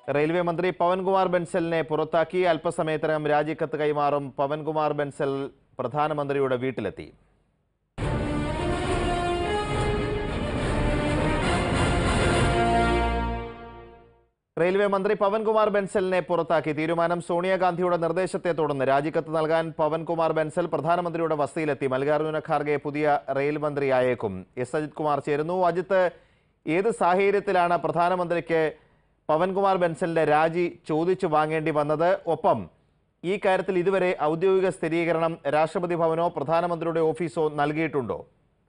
railway മന്ത്രി പവൻകുമാർ ബൻസലിനെ പുറത്താക്കി അല്പസമയത്തിനകം രാജിക്കത്ത് കൈമാറും പവൻകുമാർ ബൻസൽ പ്രധാനമന്ത്രിയുടെ വീട്ടിലെത്തി റെയിൽവേ മന്ത്രി പവൻകുമാർ ബൻസലിനെ പുറത്താക്കി തീരുമാനം സോണിയാഗാന്ധിയുടെ നിർദ്ദേശത്തെ തുടർന്ന് രാജിക്കത്ത് നൽകാൻ പവൻകുമാർ ബൻസൽ പ്രധാനമന്ത്രിയുടെ വസതിയിലെത്തി മല്ലികാർജ്ജുന ഖാർഗെ പുതിയ റെയിൽ മന്ത്രിയായേക്കും എസ് അജിത് കുമാർ ചേരുന്നു അജിത്ത് ഏത് സാഹചര്യത്തിലാണ് പ്രധാനമന്ത്രിക്ക് പവൻകുമാർ ബൻസലിന്റെ രാജി ചോദിച്ചു വാങ്ങേണ്ടി വന്നത് ഒപ്പം ഈ കാര്യത്തിൽ ഇതുവരെ ഔദ്യോഗിക സ്ഥിരീകരണം രാഷ്ട്രപതി ഭവനോ പ്രധാനമന്ത്രിയുടെ ഓഫീസോ നൽകിയിട്ടുണ്ടോ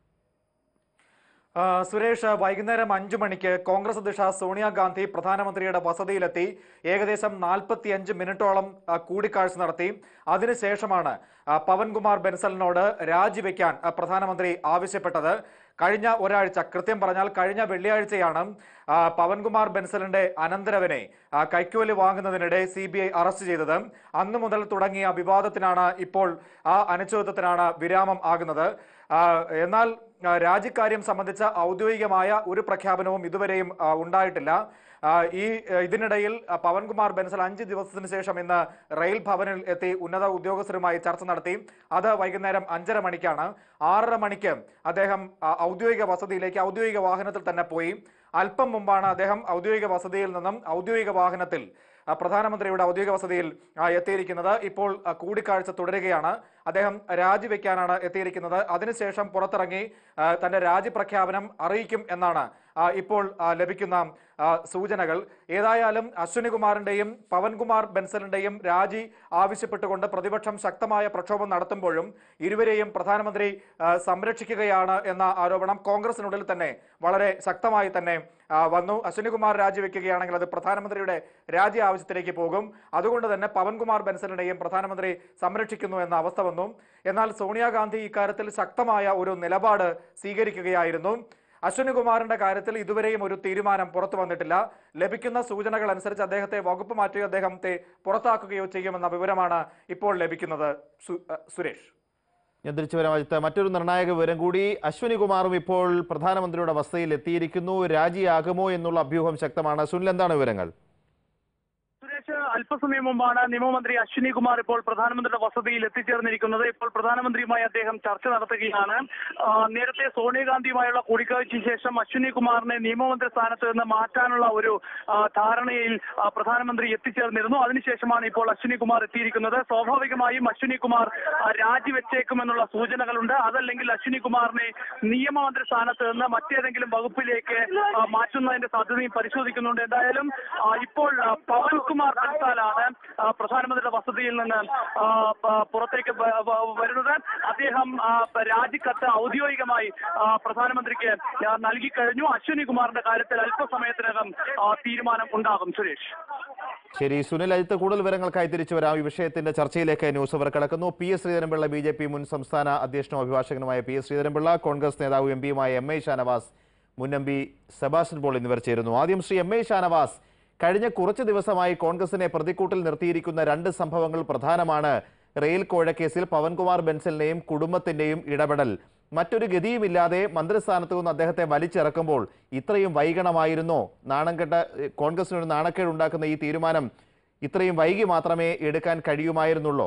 ആ, സുരേഷ് വൈകുന്നേരം അഞ്ചു മണിക്ക് കോൺഗ്രസ് അധ്യക്ഷ സോണിയാഗാന്ധി പ്രധാനമന്ത്രിയുടെ വസതിയിലെത്തി ഏകദേശം നാൽപ്പത്തിയഞ്ച് മിനിറ്റോളം ആ, കൂടിക്കാഴ്ച നടത്തി അതിനുശേഷമാണ് ആ, പവൻകുമാർ ബെൻസലിനോട് രാജിവെക്കാൻ ആ, പ്രധാനമന്ത്രി ആവശ്യപ്പെട്ടത് കഴിഞ്ഞ ഒരാഴ്ച കൃത്യം പറഞ്ഞാൽ കഴിഞ്ഞ വെള്ളിയാഴ്ചയാണ് ആ, പവൻകുമാർ ബെൻസലിന്റെ അനന്തരവനെ ആ, കൈക്കൂലി വാങ്ങുന്നതിനിടെ സി ബി ഐ അറസ്റ്റ് ചെയ്തത് അന്നു മുതൽ തുടങ്ങിയ വിവാദത്തിനാണ് ഇപ്പോൾ ആ അനിശ്ചിതത്വത്തിനാണ് വിരാമം ആകുന്നത് ആ, എന്നാൽ ആ, രാജിക്കാര്യം സംബന്ധിച്ച ഔദ്യോഗികമായ ഒരു പ്രഖ്യാപനവും ഇതുവരെയും ആ, ഉണ്ടായിട്ടില്ല ആ, ഈ ആ, ഇതിനിടയിൽ ആ, പവൻകുമാർ ബൻസൽ അഞ്ച് ദിവസത്തിന് ശേഷം ഇന്ന് റെയിൽ ഭവനിൽ എത്തി ഉന്നത ഉദ്യോഗസ്ഥരുമായി ചർച്ച നടത്തി അത് വൈകുന്നേരം അഞ്ചര മണിക്കാണ് ആറര മണിക്ക് അദ്ദേഹം ആ, ഔദ്യോഗിക വസതിയിലേക്ക് ഔദ്യോഗിക വാഹനത്തിൽ തന്നെ പോയി അല്പം മുമ്പാണ് അദ്ദേഹം ഔദ്യോഗിക വസതിയിൽ നിന്നും ഔദ്യോഗിക വാഹനത്തിൽ ആ, പ്രധാനമന്ത്രിയുടെ ഔദ്യോഗിക വസതിയിൽ ആ, എത്തിയിരിക്കുന്നത് ഇപ്പോൾ ആ, കൂടിക്കാഴ്ച തുടരുകയാണ് അദ്ദേഹം രാജിവെക്കാനാണ് എത്തിയിരിക്കുന്നത് അതിനുശേഷം പുറത്തിറങ്ങി ആ, തന്റെ രാജി പ്രഖ്യാപനം അറിയിക്കും എന്നാണ് ആ, ഇപ്പോൾ ആ, ലഭിക്കുന്ന ആ, സൂചനകൾ ഏതായാലും അശ്വിനികുമാറിന്റെയും പവൻകുമാർ ബെൻസലിന്റെയും രാജി ആവശ്യപ്പെട്ടുകൊണ്ട് പ്രതിപക്ഷം ശക്തമായ പ്രക്ഷോഭം നടത്തുമ്പോഴും ഇരുവരെയും പ്രധാനമന്ത്രി ആ, സംരക്ഷിക്കുകയാണ് എന്ന ആരോപണം കോൺഗ്രസിനുള്ളിൽ തന്നെ വളരെ ശക്തമായി തന്നെ ആ, വന്നു അശ്വിനികുമാർ രാജിവെക്കുകയാണെങ്കിൽ അത് പ്രധാനമന്ത്രിയുടെ രാജി ആവശ്യത്തിലേക്ക് പോകും അതുകൊണ്ട് തന്നെ പവൻകുമാർ ബെൻസലിനെയും പ്രധാനമന്ത്രി സംരക്ഷിക്കുന്നു എന്ന അവസ്ഥ വന്നു എന്നാൽ സോണിയാഗാന്ധി ഇക്കാര്യത്തിൽ ശക്തമായ ഒരു നിലപാട് സ്വീകരിക്കുകയായിരുന്നു അശ്വിനികുമാറിന്റെ കാര്യത്തിൽ ഇതുവരെയും ഒരു തീരുമാനം പുറത്തു വന്നിട്ടില്ല ലഭിക്കുന്ന സൂചനകൾ അനുസരിച്ച് അദ്ദേഹത്തെ വകുപ്പ് മാറ്റുകയോ അദ്ദേഹത്തെ പുറത്താക്കുകയോ ചെയ്യുമെന്ന വിവരമാണ് ഇപ്പോൾ ലഭിക്കുന്നത് സു- അഹ് സുരേഷ് ഞാൻ തിരിച്ചു വരാം അജിത്ത് മറ്റൊരു നിർണായക വിവരം കൂടി അശ്വിനി കുമാറും ഇപ്പോൾ പ്രധാനമന്ത്രിയുടെ വസതിയിൽ എത്തിയിരിക്കുന്നു രാജിയാകുമോ എന്നുള്ള അഭ്യൂഹം ശക്തമാണ് സുനിൽ എന്താണ് വിവരങ്ങൾ സുരേഷ് അല്പസമയം മുമ്പാണ് നിയമമന്ത്രി അശ്വിനി കുമാർ ഇപ്പോൾ പ്രധാനമന്ത്രിയുടെ വസതിയിൽ എത്തിച്ചേർന്നിരിക്കുന്നത് ഇപ്പോൾ പ്രധാനമന്ത്രിയുമായി അദ്ദേഹം ചർച്ച നടത്തുകയാണ് ആ, നേരത്തെ സോണിയാഗാന്ധിയുമായുള്ള കൂടിക്കാഴ്ചയ്ക്ക് ശേഷം അശ്വിനി കുമാറിനെ നിയമമന്ത്രി സ്ഥാനത്ത് നിന്ന് മാറ്റാനുള്ള ഒരു ആ, ധാരണയിൽ ആ, പ്രധാനമന്ത്രി എത്തിച്ചേർന്നിരുന്നു അതിനുശേഷമാണ് ഇപ്പോൾ അശ്വിനി കുമാർ എത്തിയിരിക്കുന്നത് സ്വാഭാവികമായും അശ്വിനി കുമാർ ആ, രാജിവെച്ചേക്കുമെന്നുള്ള സൂചനകളുണ്ട് അതല്ലെങ്കിൽ അശ്വിനി കുമാറിനെ നിയമമന്ത്രി സ്ഥാനത്ത് നിന്ന് മറ്റേതെങ്കിലും വകുപ്പിലേക്ക് ആ, മാറ്റുന്നതിന്റെ സാധ്യതയും പരിശോധിക്കുന്നുണ്ട് എന്തായാലും ആ, ഇപ്പോൾ ആ, പവൻകുമാർ ബൻസാലാണ് ആ, പ്രധാനമന്ത്രിയുടെ വസതിയിൽ നിന്ന് ആ, പ- പുറത്തേക്ക് വ- വ- വരുന്നത് അദ്ദേഹം ആ, രാജിക്കത്ത് ഔദ്യോഗികമായി ആ, പ്രധാനമന്ത്രിക്ക് ആ, നൽകിക്കഴിഞ്ഞു അശ്വിനി കുമാറിന്റെ കാര്യത്തിൽ അല്പസമയത്തിനകം ആ, തീരുമാനം ഉണ്ടാകും സുരേഷ് ശരി സുനിൽ അജിത്ത് കൂടുതൽ വിവരങ്ങൾക്കായി തിരിച്ചു വരാം ഈ വിഷയത്തിന്റെ ചർച്ചയിലേക്ക് ന്യൂസ് അവർ കിടക്കുന്നു P S Sreedharan Pillai B J P മുൻ സംസ്ഥാന അധ്യക്ഷനും അഭിഭാഷകനുമായ പി എസ് ശ്രീധരൻപിള്ള കോൺഗ്രസ് നേതാവ് എം പിയുമായ എം ഐ ഷാനവാസ് മുൻ എം പി സെബാസ്റ്റ്യൻ പോൾ എന്നിവർ ചേരുന്നു ആദ്യം ശ്രീ എം ഐ ഷാനവാസ് കഴിഞ്ഞ കുറച്ച് ദിവസമായി കോൺഗ്രസിനെ പ്രതിക്കൂട്ടിൽ നിർത്തിയിരിക്കുന്ന രണ്ട് സംഭവങ്ങൾ പ്രധാനമാണ് റെയിൽ കോഴക്കേസിൽ പവൻകുമാർ ബെൻസലിന്റെയും കുടുംബത്തിന്റെയും ഇടപെടൽ മറ്റൊരു ഗതിയുമില്ലാതെ മന്ത്രിസ്ഥാനത്തു നിന്ന് അദ്ദേഹത്തെ വലിച്ചിറക്കുമ്പോൾ ഇത്രയും വൈകണമായിരുന്നോ നാണംകെട്ട ഏഹ്, കോൺഗ്രസിനൊരു നാണക്കേട് ഉണ്ടാക്കുന്ന ഈ തീരുമാനം ഇത്രയും വൈകി മാത്രമേ എടുക്കാൻ കഴിയുമായിരുന്നുള്ളൂ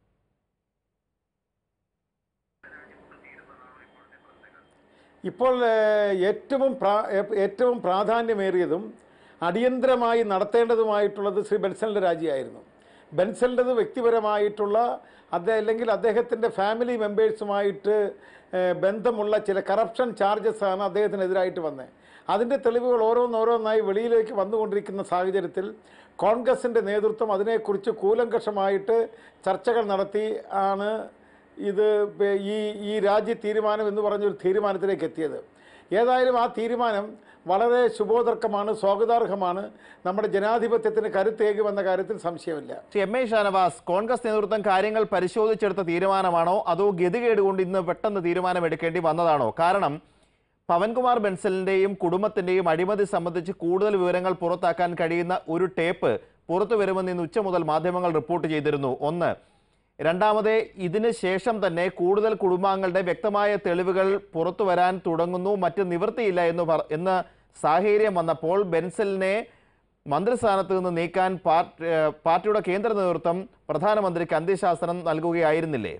ഇപ്പോൾ ഏഹ്, ഏറ്റവും പ്രാ ഏ- ഏറ്റവും പ്രാധാന്യമേറിയതും അടിയന്തരമായി നടത്തേണ്ടതുമായിട്ടുള്ളത് ശ്രീ ബെൻസലിൻ്റെ രാജിയായിരുന്നു ബെൻസലിൻ്റെത് വ്യക്തിപരമായിട്ടുള്ള അദ്ദേഹം അല്ലെങ്കിൽ അദ്ദേഹത്തിൻ്റെ ഫാമിലി മെമ്പേഴ്സുമായിട്ട് ഏഹ്, ബന്ധമുള്ള ചില കറപ്ഷൻ ചാർജസ് ആണ് അദ്ദേഹത്തിനെതിരായിട്ട് വന്നത് അതിൻ്റെ തെളിവുകൾ ഓരോന്നോരോന്നായി വെളിയിലേക്ക് വന്നുകൊണ്ടിരിക്കുന്ന സാഹചര്യത്തിൽ കോൺഗ്രസിൻ്റെ നേതൃത്വം അതിനെക്കുറിച്ച് കൂലങ്കഷമായിട്ട് ചർച്ചകൾ നടത്തി ആണ് ഇത് പേ- ഈ ഈ രാജ്യ തീരുമാനം എന്ന് പറഞ്ഞൊരു തീരുമാനത്തിലേക്ക് എത്തിയത് ഏതായാലും ആ തീരുമാനം വളരെ ശുഭോദർക്കമാണ് സ്വാഗതാർഹമാണ് നമ്മുടെ ജനാധിപത്യത്തിന് കരുത്തേകുമെന്ന കാര്യത്തിൽ സംശയമില്ല Shri M A Shanavas Congress നേതൃത്വം കാര്യങ്ങൾ പരിശോധിച്ചെടുത്ത തീരുമാനമാണോ അതോ ഗതികേട് കൊണ്ട് ഇന്ന് പെട്ടെന്ന് തീരുമാനമെടുക്കേണ്ടി വന്നതാണോ കാരണം പവൻകുമാർ ബെൻസലിന്റെയും കുടുംബത്തിന്റെയും അഴിമതി സംബന്ധിച്ച് കൂടുതൽ വിവരങ്ങൾ പുറത്താക്കാൻ കഴിയുന്ന ഒരു ടേപ്പ് പുറത്തു വരുമെന്ന് ഇന്ന് ഉച്ച മുതൽ മാധ്യമങ്ങൾ റിപ്പോർട്ട് ചെയ്തിരുന്നു ഒന്ന് രണ്ടാമത് ഇതിന് ശേഷം തന്നെ കൂടുതൽ കുടുംബാംഗങ്ങളുടെ വ്യക്തമായ തെളിവുകൾ പുറത്തു വരാൻ തുടങ്ങുന്നു മറ്റ് നിവൃത്തിയില്ല എന്ന് പറ- എന്ന സാഹചര്യം വന്നപ്പോൾ ബെൻസലിനെ മന്ത്രിസ്ഥാനത്ത് നിന്ന് നീക്കാൻ പാർട്ടി ഏഹ് പാർട്ടിയുടെ കേന്ദ്ര നേതൃത്വം പ്രധാനമന്ത്രിക്ക് അന്ത്യശാസനം നൽകുകയായിരുന്നില്ലേ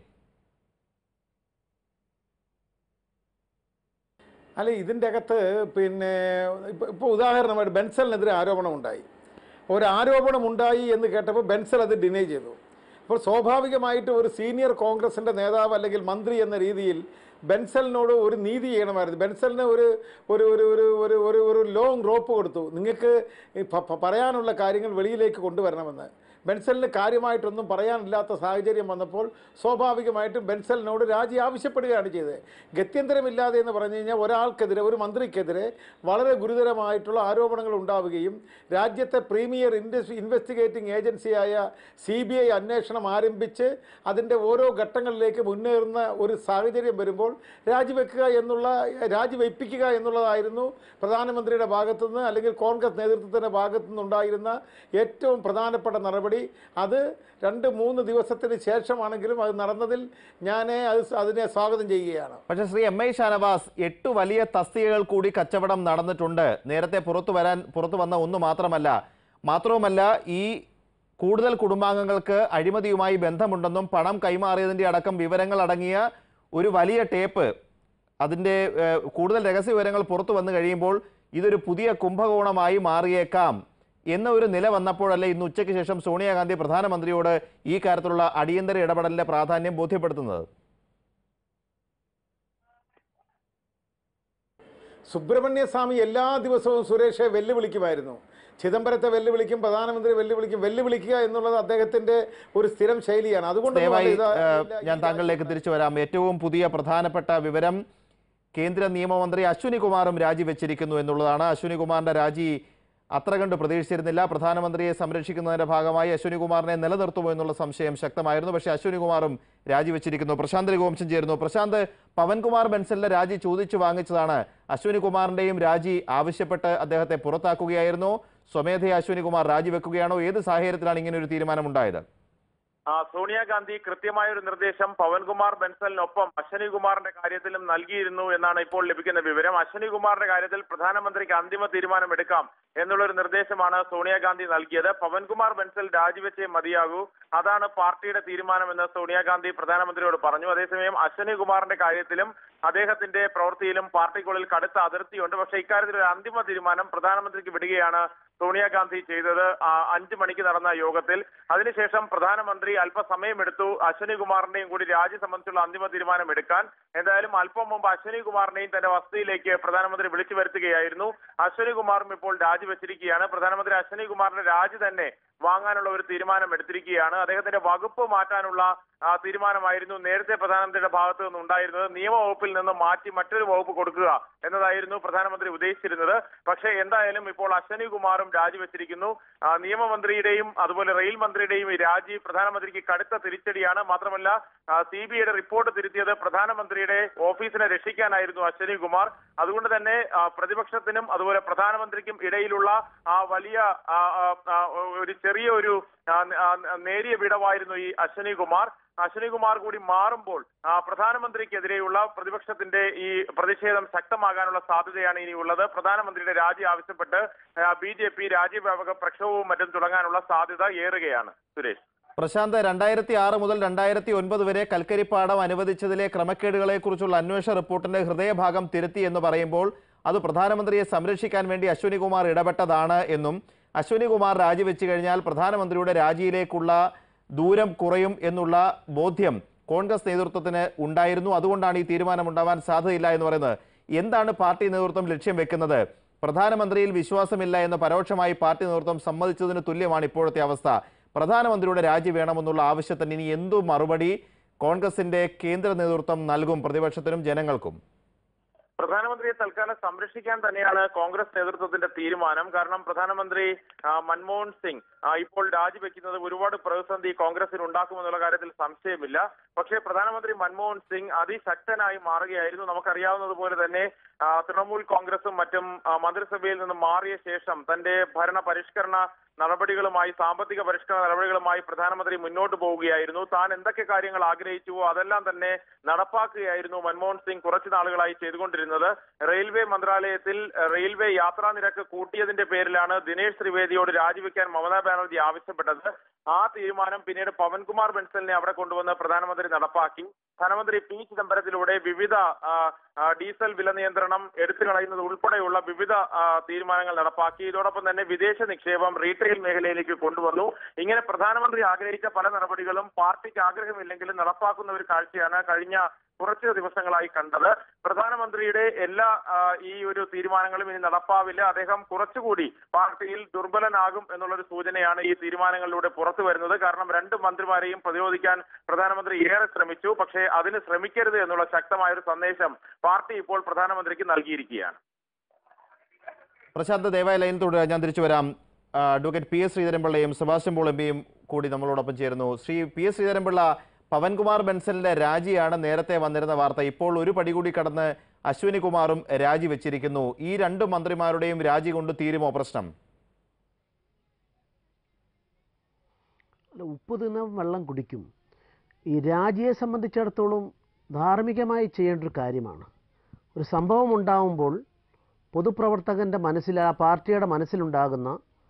അല്ല ഇതിൻ്റെ അകത്ത് പിന്നെ ഇപ്പോൾ ഇപ്പോൾ ഉദാഹരണമായിട്ട് ബെൻസലിനെതിരെ ആരോപണമുണ്ടായി ഒരു ആരോപണമുണ്ടായി എന്ന് കേട്ടപ്പോൾ ബെൻസൽ അത് ഡിനൈ ചെയ്തു അപ്പോൾ സ്വാഭാവികമായിട്ട് ഒരു സീനിയർ കോൺഗ്രസിൻ്റെ നേതാവ് അല്ലെങ്കിൽ മന്ത്രി എന്ന രീതിയിൽ ബെൻസലിനോട് ഒരു നീതി ചെയ്യണമായിരുന്നു ബെൻസലിന് ഒരു ഒരു ഒരു ഒരു ഒരു ഒരു ഒരു ലോങ് റോപ്പ് കൊടുത്തു നിങ്ങൾക്ക് ഈ പ- പ- പറയാനുള്ള കാര്യങ്ങൾ വെളിയിലേക്ക് കൊണ്ടുവരണമെന്ന് ബെൻസലിന് കാര്യമായിട്ടൊന്നും പറയാനില്ലാത്ത സാഹചര്യം വന്നപ്പോൾ സ്വാഭാവികമായിട്ടും ബെൻസലിനോട് രാജി ആവശ്യപ്പെടുകയാണ് ചെയ്തത് ഗത്യന്തരമില്ലാതെ എന്ന് പറഞ്ഞു കഴിഞ്ഞാൽ ഒരാൾക്കെതിരെ ഒരു മന്ത്രിക്കെതിരെ വളരെ ഗുരുതരമായിട്ടുള്ള ആരോപണങ്ങൾ ഉണ്ടാവുകയും രാജ്യത്തെ പ്രീമിയർ ഇൻവെസ് ഇൻവെസ്റ്റിഗേറ്റിംഗ് ഏജൻസിയായ സി ബി ഐ അന്വേഷണം ആരംഭിച്ച് അതിൻ്റെ ഓരോ ഘട്ടങ്ങളിലേക്ക് മുന്നേറുന്ന ഒരു സാഹചര്യം വരുമ്പോൾ രാജിവെക്കുക എന്നുള്ള രാജിവെപ്പിക്കുക എന്നുള്ളതായിരുന്നു പ്രധാനമന്ത്രിയുടെ ഭാഗത്തുനിന്ന് അല്ലെങ്കിൽ കോൺഗ്രസ് നേതൃത്വത്തിൻ്റെ ഭാഗത്തുനിന്നുണ്ടായിരുന്ന ഏറ്റവും പ്രധാനപ്പെട്ട നടപടി അത് രണ്ട് മൂന്ന് ദിവസത്തിന് ശേഷമാണെങ്കിലും അത് നടന്നതിൽ ഞാൻ അത് അതിനെ സ്വാഗതം ചെയ്യുകയാണ് പക്ഷേ ശ്രീ എം ഐ ഷാനവാസ് എട്ട് വലിയ തസ്തികകൾ കൂടി കച്ചവടം നടന്നിട്ടുണ്ട് നേരത്തെ പുറത്തു വരാൻ പുറത്തു വന്ന ഒന്ന് മാത്രമല്ല മാത്രവുമല്ല ഈ കൂടുതൽ കുടുംബാംഗങ്ങൾക്ക് അഴിമതിയുമായി ബന്ധമുണ്ടെന്നും പണം കൈമാറിയതിൻ്റെ അടക്കം വിവരങ്ങൾ അടങ്ങിയ ഒരു വലിയ ടേപ്പ് അതിൻ്റെ ഏഹ്, കൂടുതൽ രഹസ്യ വിവരങ്ങൾ പുറത്തു വന്നു കഴിയുമ്പോൾ ഇതൊരു പുതിയ കുംഭകോണമായി മാറിയേക്കാം എന്ന ഒരു നില വന്നപ്പോഴല്ലേ ഇന്ന് ഉച്ചയ്ക്ക് ശേഷം സോണിയാഗാന്ധി പ്രധാനമന്ത്രിയോട് ഈ കാര്യത്തിലുള്ള അടിയന്തര ഇടപെടലിന്റെ പ്രാധാന്യം ബോധ്യപ്പെടുത്തുന്നത് സുബ്രഹ്മണ്യ സ്വാമി എല്ലാ ദിവസവും സുരേഷെ വെല്ലുവിളിക്കുമായിരുന്നു ചിദംബരത്തെ വെല്ലുവിളിക്കും പ്രധാനമന്ത്രി വെല്ലുവിളിക്കും വെല്ലുവിളിക്കുക എന്നുള്ളത് അദ്ദേഹത്തിന്റെ ഒരു സ്ഥിരം ശൈലിയാണ് അതുകൊണ്ട് ദയവായി ഇത് ഏഹ്, ഇല്ല, ഞാൻ ഈ താങ്കളിലേക്ക് തിരിച്ചു വരാം ഏറ്റവും പുതിയ പ്രധാനപ്പെട്ട വിവരം കേന്ദ്ര നിയമമന്ത്രി അശ്വിനി കുമാറും രാജിവെച്ചിരിക്കുന്നു എന്നുള്ളതാണ് അശ്വിനി കുമാറിന്റെ രാജി അത്ര കണ്ട് പ്രതീക്ഷിച്ചിരുന്നില്ല പ്രധാനമന്ത്രിയെ സംരക്ഷിക്കുന്നതിന്റെ ഭാഗമായി അശ്വിനി കുമാറിനെ നിലനിർത്തുമോ എന്നുള്ള സംശയം ശക്തമായിരുന്നു പക്ഷേ അശ്വിനി കുമാറും രാജിവെച്ചിരിക്കുന്നു പ്രശാന്ത് രഘുവംശം ചേരുന്നു പ്രശാന്ത് പവൻകുമാർ ബൻസലിന്റെ രാജി ചോദിച്ചു വാങ്ങിച്ചതാണ് അശ്വിനി കുമാറിന്റെയും രാജി ആവശ്യപ്പെട്ട് അദ്ദേഹത്തെ പുറത്താക്കുകയായിരുന്നു സ്വമേധയ അശ്വിനി കുമാർ രാജിവെക്കുകയാണോ ഏത് സാഹചര്യത്തിലാണ് ഇങ്ങനെ ഒരു തീരുമാനമുണ്ടായത് ആ, സോണിയാഗാന്ധി കൃത്യമായ ഒരു നിർദ്ദേശം പവൻകുമാർ ബൻസലിനൊപ്പം അശ്വനി കുമാറിന്റെ കാര്യത്തിലും നൽകിയിരുന്നു എന്നാണ് ഇപ്പോൾ ലഭിക്കുന്ന വിവരം അശ്വനി കുമാറിന്റെ കാര്യത്തിൽ പ്രധാനമന്ത്രിക്ക് അന്തിമ തീരുമാനം എടുക്കാം എന്നുള്ള ഒരു നിർദ്ദേശമാണ് സോണിയാഗാന്ധി നൽകിയത് പവൻകുമാർ ബൻസൽ രാജിവെച്ചേ മതിയാകൂ അതാണ് പാർട്ടിയുടെ തീരുമാനമെന്ന് സോണിയാഗാന്ധി പ്രധാനമന്ത്രിയോട് പറഞ്ഞു അതേസമയം അശ്വനി കുമാറിന്റെ കാര്യത്തിലും അദ്ദേഹത്തിന്റെ പ്രവൃത്തിയിലും പാർട്ടിക്കുള്ളിൽ കടുത്ത അതിർത്തിയുണ്ട് പക്ഷേ ഇക്കാര്യത്തിൽ ഒരു അന്തിമ തീരുമാനം പ്രധാനമന്ത്രിക്ക് വിടുകയാണ് സോണിയാഗാന്ധി ചെയ്തത് ആ, അഞ്ചു മണിക്ക് നടന്ന യോഗത്തിൽ അതിനുശേഷം പ്രധാനമന്ത്രി അല്പസമയമെടുത്തു അശ്വനി കുമാറിന്റെയും കൂടി രാജി സംബന്ധിച്ചുള്ള അന്തിമ തീരുമാനം എടുക്കാൻ എന്തായാലും അല്പം മുമ്പ് അശ്വനി കുമാറിനെയും തന്റെ വസതിയിലേക്ക് പ്രധാനമന്ത്രി വിളിച്ചു വരുത്തുകയായിരുന്നു അശ്വനി കുമാറും ഇപ്പോൾ രാജിവെച്ചിരിക്കുകയാണ് പ്രധാനമന്ത്രി അശ്വനി കുമാറിന്റെ രാജി തന്നെ വാങ്ങാനുള്ള ഒരു തീരുമാനം എടുത്തിരിക്കുകയാണ് അദ്ദേഹത്തിന്റെ വകുപ്പ് മാറ്റാനുള്ള ആ, തീരുമാനമായിരുന്നു നേരത്തെ പ്രധാനമന്ത്രിയുടെ ഭാഗത്തു നിന്ന് ഉണ്ടായിരുന്നത് നിയമവകുപ്പിൽ നിന്ന് മാറ്റി മറ്റൊരു വകുപ്പ് കൊടുക്കുക എന്നതായിരുന്നു പ്രധാനമന്ത്രി ഉദ്ദേശിച്ചിരുന്നത് പക്ഷേ എന്തായാലും ഇപ്പോൾ അശ്വനി കുമാറും രാജിവെച്ചിരിക്കുന്നു ആ, നിയമമന്ത്രിയുടെയും അതുപോലെ റെയിൽ മന്ത്രിയുടെയും ഈ രാജി പ്രധാനമന്ത്രിക്ക് കടുത്ത തിരിച്ചടിയാണ് മാത്രമല്ല സി ബി ഐയുടെ റിപ്പോർട്ട് തിരുത്തിയത് പ്രധാനമന്ത്രിയുടെ ഓഫീസിനെ രക്ഷിക്കാനായിരുന്നു അശ്വനി കുമാർ അതുകൊണ്ട് തന്നെ ആ, പ്രതിപക്ഷത്തിനും അതുപോലെ പ്രധാനമന്ത്രിക്കും ഇടയിലുള്ള ആ വലിയ ആ, ആ, ആ, ഒരു ചെറിയ ഒരു ആ, ആ, നേരിയ വിടവായിരുന്നു ഈ അശ്വനി കുമാർ അശ്വനി കുമാർ കൂടി മാറുമ്പോൾ ആ, പ്രധാനമന്ത്രിക്കെതിരെയുള്ള പ്രതിപക്ഷത്തിന്റെ ഈ പ്രതിഷേധം ശക്തമാകാനുള്ള സാധ്യതയാണ് ഇനി ഉള്ളത് പ്രധാനമന്ത്രിയുടെ രാജി ആവശ്യപ്പെട്ട് ബി ജെ പി രാജ്യവ്യാപക പ്രക്ഷോഭവും മറ്റും തുടങ്ങാനുള്ള സാധ്യത ഏറുകയാണ് സുരേഷ് പ്രശാന്ത് രണ്ടായിരത്തി ആറ് മുതൽ രണ്ടായിരത്തി ഒൻപത് വരെ കൽക്കരിപ്പാടം അനുവദിച്ചതിലെ ക്രമക്കേടുകളെക്കുറിച്ചുള്ള അന്വേഷണ റിപ്പോർട്ടിന്റെ ഹൃദയഭാഗം തിരുത്തി എന്ന് പറയുമ്പോൾ അത് പ്രധാനമന്ത്രിയെ സംരക്ഷിക്കാൻ വേണ്ടി അശ്വനി കുമാർ ഇടപെട്ടതാണ് എന്നും അശ്വനി കുമാർ രാജിവെച്ചു കഴിഞ്ഞാൽ പ്രധാനമന്ത്രിയുടെ രാജിയിലേക്കുള്ള ദൂരം കുറയും എന്നുള്ള ബോധ്യം കോൺഗ്രസ് നേതൃത്വത്തിന് ഉണ്ടായിരുന്നു അതുകൊണ്ടാണ് ഈ തീരുമാനമുണ്ടാവാൻ സാധ്യതയില്ല എന്ന് പറയുന്നത് എന്താണ് പാർട്ടി നേതൃത്വം ലക്ഷ്യം വെക്കുന്നത് പ്രധാനമന്ത്രിയിൽ വിശ്വാസമില്ല എന്ന് പരോക്ഷമായി പാർട്ടി നേതൃത്വം സമ്മതിച്ചതിന് തുല്യമാണ് ഇപ്പോഴത്തെ അവസ്ഥ പ്രധാനമന്ത്രിയുടെ രാജി വേണമെന്നുള്ള ആവശ്യത്തിന് ഇനി എന്തു മറുപടി കോൺഗ്രസിന്റെ കേന്ദ്ര നേതൃത്വം നൽകും പ്രതിപക്ഷത്തിനും ജനങ്ങൾക്കും പ്രധാനമന്ത്രിയെ തൽക്കാലം സംരക്ഷിക്കാൻ തന്നെയാണ് കോൺഗ്രസ് നേതൃത്വത്തിന്റെ തീരുമാനം കാരണം പ്രധാനമന്ത്രി ആ, മൻമോഹൻ സിംഗ് ആ, ഇപ്പോൾ രാജിവെക്കുന്നത് ഒരുപാട് പ്രതിസന്ധി കോൺഗ്രസിന് ഉണ്ടാക്കുമെന്നുള്ള കാര്യത്തിൽ സംശയമില്ല പക്ഷേ പ്രധാനമന്ത്രി മൻമോഹൻ സിംഗ് അതിശക്തനായി മാറുകയായിരുന്നു നമുക്കറിയാവുന്നതുപോലെ തന്നെ ആ, തൃണമൂൽ കോൺഗ്രസും മറ്റും ആ, മന്ത്രിസഭയിൽ നിന്ന് മാറിയ ശേഷം തന്റെ ഭരണ പരിഷ്കരണ നടപടികളുമായി സാമ്പത്തിക പരിഷ്കരണ നടപടികളുമായി പ്രധാനമന്ത്രി മുന്നോട്ട് പോവുകയായിരുന്നു താൻ എന്തൊക്കെ കാര്യങ്ങൾ ആഗ്രഹിച്ചുവോ അതെല്ലാം തന്നെ നടപ്പാക്കുകയായിരുന്നു മൻമോഹൻ സിംഗ് കുറച്ചു നാളുകളായി ചെയ്തുകൊണ്ടിരുന്നത് റെയിൽവേ മന്ത്രാലയത്തിൽ ഏഹ്, റെയിൽവേ യാത്രാ നിരക്ക് കൂട്ടിയതിന്റെ പേരിലാണ് ദിനേശ് ത്രിവേദിയോട് രാജിവെക്കാൻ മമതാ ബാനർജി ആവശ്യപ്പെട്ടത് ആ തീരുമാനം പിന്നീട് പവൻകുമാർ ബൻസലിനെ അവിടെ കൊണ്ടുവന്ന് പ്രധാനമന്ത്രി നടപ്പാക്കി ധനമന്ത്രി പി ചിദംബരത്തിലൂടെ വിവിധ ആ, ആ, ഡീസൽ വില നിയന്ത്രണം എടുത്തു കളയുന്നത് ഉൾപ്പെടെയുള്ള വിവിധ ആ, തീരുമാനങ്ങൾ നടപ്പാക്കി ഇതോടൊപ്പം തന്നെ വിദേശ നിക്ഷേപം റീറ്റെയിൽ മേഖലയിലേക്ക് കൊണ്ടുവന്നു ഇങ്ങനെ പ്രധാനമന്ത്രി ആഗ്രഹിച്ച പല നടപടികളും പാർട്ടിക്ക് ആഗ്രഹമില്ലെങ്കിലും നടപ്പാക്കുന്ന ഒരു കാഴ്ചയാണ് കഴിഞ്ഞ കുറച്ച് ദിവസങ്ങളായി കണ്ടത് പ്രധാനമന്ത്രിയുടെ എല്ലാ ആ, ഈ ഒരു തീരുമാനങ്ങളും ഇനി നടപ്പാവില്ല അദ്ദേഹം കുറച്ചുകൂടി പാർട്ടിയിൽ ദുർബലനാകും എന്നുള്ളൊരു സൂചനയാണ് ഈ തീരുമാനങ്ങളിലൂടെ പുറത്തു വരുന്നത് കാരണം രണ്ട് മന്ത്രിമാരെയും പ്രതിരോധിക്കാൻ പ്രധാനമന്ത്രി ഏറെ ശ്രമിച്ചു പക്ഷേ അതിന് ശ്രമിക്കരുത് എന്നുള്ള ശക്തമായ ഒരു സന്ദേശം പാർട്ടി ഇപ്പോൾ പ്രധാനമന്ത്രിക്ക് നൽകിയിരിക്കുകയാണ് പ്രശാന്ത് ദയവായി ലൈൻ തുടരുക ഞാൻ തിരിച്ചു വരാം ആ, അഡ്വക്കേറ്റ് പി എസ് ശ്രീധരൻപിള്ളയും സെബാസ്റ്റ്യൻ പോൾ എം പിയും കൂടി നമ്മളോടൊപ്പം ചേരുന്നു ശ്രീ പി എസ് ശ്രീധരൻപിള്ള പവൻകുമാർ ബൻസലിന്റെ രാജിയാണ് നേരത്തെ വന്നിരുന്ന വാർത്ത ഇപ്പോൾ ഒരു പടി കൂടി കടന്ന് അശ്വിനി കുമാറും രാജിവെച്ചിരിക്കുന്നു ഈ രണ്ട് മന്ത്രിമാരുടെയും രാജി കൊണ്ട് തീരുമോ പ്രശ്നം അല്ല ഉപ്പ് തിന്ന വെള്ളം കുടിക്കും ഈ രാജിയെ സംബന്ധിച്ചിടത്തോളം ധാർമ്മികമായി ചെയ്യേണ്ട ഒരു കാര്യമാണ് ഒരു സംഭവം ഉണ്ടാവുമ്പോൾ പൊതുപ്രവർത്തകൻ്റെ മനസ്സിൽ ആ പാർട്ടിയുടെ മനസ്സിലുണ്ടാകുന്ന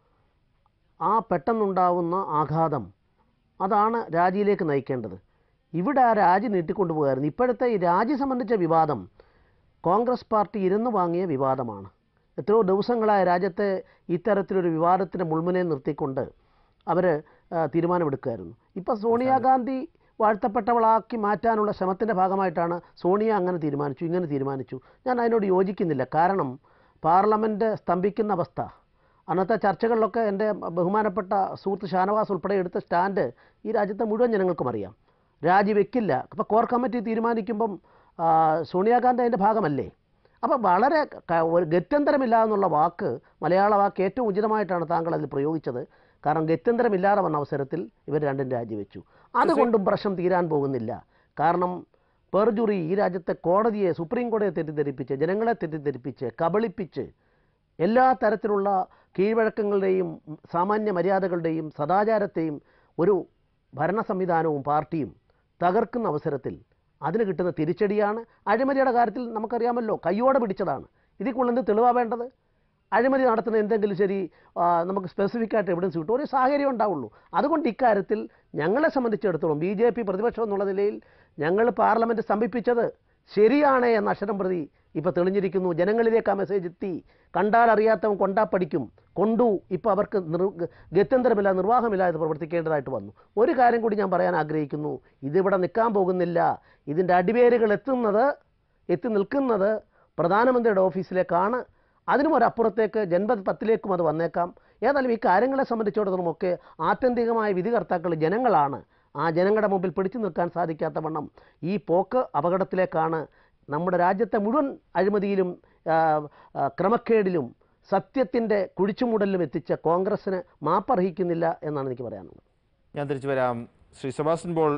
ആ പെട്ടെന്നുണ്ടാകുന്ന ആഘാതം അതാണ് രാജിയിലേക്ക് നയിക്കേണ്ടത് ഇവിടെ ആ രാജി നീട്ടിക്കൊണ്ടുപോകായിരുന്നു ഇപ്പോഴത്തെ ഈ രാജി സംബന്ധിച്ച വിവാദം കോൺഗ്രസ് പാർട്ടി ഇരുന്ന് വാങ്ങിയ വിവാദമാണ് എത്രയോ ദിവസങ്ങളായ രാജ്യത്തെ ഇത്തരത്തിലൊരു വിവാദത്തിൻ്റെ മുൾമുനയിൽ നിർത്തിക്കൊണ്ട് അവർ തീരുമാനമെടുക്കുമായിരുന്നു ഇപ്പോൾ സോണിയാഗാന്ധി വാഴ്ത്തപ്പെട്ടവളാക്കി മാറ്റാനുള്ള ശ്രമത്തിൻ്റെ ഭാഗമായിട്ടാണ് സോണിയ അങ്ങനെ തീരുമാനിച്ചു ഇങ്ങനെ തീരുമാനിച്ചു ഞാൻ അതിനോട് യോജിക്കുന്നില്ല കാരണം പാർലമെൻറ്റ് സ്തംഭിക്കുന്ന അവസ്ഥ അന്നത്തെ ചർച്ചകളിലൊക്കെ എൻ്റെ ബഹുമാനപ്പെട്ട സുഹൃത്ത് ഷാനവാസ് ഉൾപ്പെടെ എടുത്ത സ്റ്റാൻഡ് ഈ രാജ്യത്തെ മുഴുവൻ ജനങ്ങൾക്കും അറിയാം രാജിവെക്കില്ല അപ്പോൾ കോർ കമ്മിറ്റി തീരുമാനിക്കുമ്പം ആ, സോണിയാഗാന്ധി അതിൻ്റെ ഭാഗമല്ലേ അപ്പോൾ വളരെ ക- ഒരു ഗത്യന്തരമില്ല എന്നുള്ള വാക്ക് മലയാള വാക്ക് ഏറ്റവും ഉചിതമായിട്ടാണ് താങ്കൾ അതിൽ പ്രയോഗിച്ചത് കാരണം ഗത്യന്തരമില്ലാതെ വന്ന അവസരത്തിൽ ഇവർ രണ്ടും രാജിവെച്ചു അതുകൊണ്ടും പ്രശ്നം തീരാൻ പോകുന്നില്ല കാരണം പെർജുറി ഈ രാജ്യത്തെ കോടതിയെ സുപ്രീം കോടതിയെ തെറ്റിദ്ധരിപ്പിച്ച് ജനങ്ങളെ തെറ്റിദ്ധരിപ്പിച്ച് കബളിപ്പിച്ച് എല്ലാ തരത്തിലുള്ള കീഴ്വഴക്കങ്ങളുടെയും സാമാന്യ മര്യാദകളുടെയും സദാചാരത്തെയും ഒരു ഭരണ സംവിധാനവും പാർട്ടിയും തകർക്കുന്ന അവസരത്തിൽ അതിന് കിട്ടുന്ന തിരിച്ചടിയാണ് അഴിമതിയുടെ കാര്യത്തിൽ നമുക്കറിയാമല്ലോ കയ്യോടെ പിടിച്ചതാണ് ഇതിൽ കൂടുതൽ തെളിവാ വേണ്ടത് അഴിമതി നടത്തുന്ന എന്തെങ്കിലും ശരി ആ, നമുക്ക് സ്പെസിഫിക് ആയിട്ട് എവിഡൻസ് കിട്ടും ഒരു സാഹചര്യം ഉണ്ടാവുള്ളൂ അതുകൊണ്ട് ഇക്കാര്യത്തിൽ ഞങ്ങളെ സംബന്ധിച്ചിടത്തോളം ബി ജെ പി പ്രതിപക്ഷം എന്നുള്ള നിലയിൽ ഞങ്ങൾ പാർലമെൻറ്റ് സ്തംഭിപ്പിച്ചത് ശരിയാണ് എന്ന അക്ഷരം പ്രതി ഇപ്പോൾ തെളിഞ്ഞിരിക്കുന്നു ജനങ്ങളിലേക്ക് ആ മെസ്സേജ് എത്തി കണ്ടാൽ അറിയാത്തവൻ കൊണ്ടാ പഠിക്കും കൊണ്ടു ഇപ്പോൾ അവർക്ക് നിർ ഗത്യന്തരമില്ല നിർവാഹമില്ലാതെ പ്രവർത്തിക്കേണ്ടതായിട്ട് വന്നു ഒരു കാര്യം കൂടി ഞാൻ പറയാൻ ആഗ്രഹിക്കുന്നു ഇതിവിടെ നിൽക്കാൻ പോകുന്നില്ല ഇതിൻ്റെ അടിവേരുകൾ എത്തുന്നത് എത്തി നിൽക്കുന്നത് പ്രധാനമന്ത്രിയുടെ ഓഫീസിലേക്കാണ് അതിനും ഒരപ്പുറത്തേക്ക് ജൻപത് പത്തിലേക്കും അത് വന്നേക്കാം ഏതായാലും ഈ കാര്യങ്ങളെ സംബന്ധിച്ചിടത്തോളം ഒക്കെ ആത്യന്തികമായ വിധികർത്താക്കൾ ജനങ്ങളാണ് ആ ജനങ്ങളുടെ മുമ്പിൽ പിടിച്ചു നിൽക്കാൻ സാധിക്കാത്ത വണ്ണം ഈ പോക്ക് അപകടത്തിലേക്കാണ് നമ്മുടെ രാജ്യത്തെ മുഴുവൻ അഴിമതിയിലും ആ, ആ, ക്രമക്കേടിലും സത്യത്തിൻ്റെ കുഴിച്ചുമൂടലിലും എത്തിച്ച കോൺഗ്രസ്സിന് മാപ്പർഹിക്കുന്നില്ല എന്നാണ് എനിക്ക് പറയാനുള്ളത് ഞാൻ തിരിച്ചു വരാം ശ്രീ സെബാസ്റ്റ്യൻ പോൾ